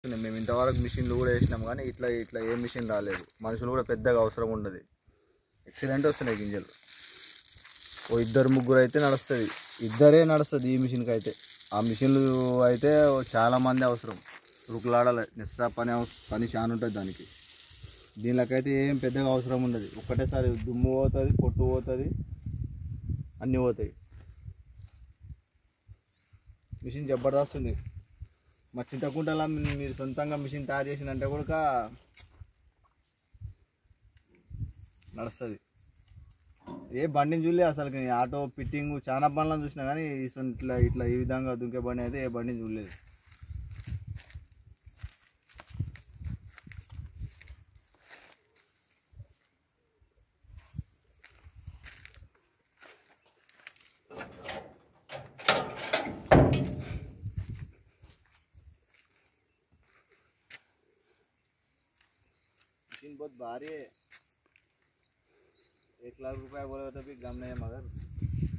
వస్తున్నాయి మేము ఇంతవరకు మిషన్లు కూడా వేసినాం కానీ ఇట్లా ఇట్లా ఏ మిషన్ రాలేదు మనుషులు కూడా పెద్దగా అవసరం ఉండదు ఎక్సలెంట్ వస్తున్నాయి గింజలు ఓ ఇద్దరు ముగ్గురు అయితే నడుస్తుంది ఇద్దరే నడుస్తుంది ఈ మిషన్కి అయితే ఆ మిషన్లు అయితే చాలా మంది అవసరం రుకులాడాలి నిస్సా పని అవ- పని చాలా ఉంటుంది దానికి దీనిలోకైతే ఏం పెద్దగా అవసరం ఉండదు ఒక్కటేసారి దుమ్ము పోతుంది పొట్టు పోతుంది అన్నీ పోతాయి మిషన్ జబర్దస్త్ ఉంది మా చింతకుంటలా మీ- మీరు సొంతంగా మిషన్ తయారు చేసినంటే కూడా నడుస్తుంది ఏ బండిని చూడలే అసలు నేను ఆటో ఫిట్టింగ్ చాలా బండ్లను చూసినా కానీ ఇసొంటి ఇట్లా ఇట్లా ఈ విధంగా దుంకే బండి అయితే ఏ బండిని చూడలేదు मशीन बहुत भारी है एक लाख रुपया बोला था भी गम नहीं है मगर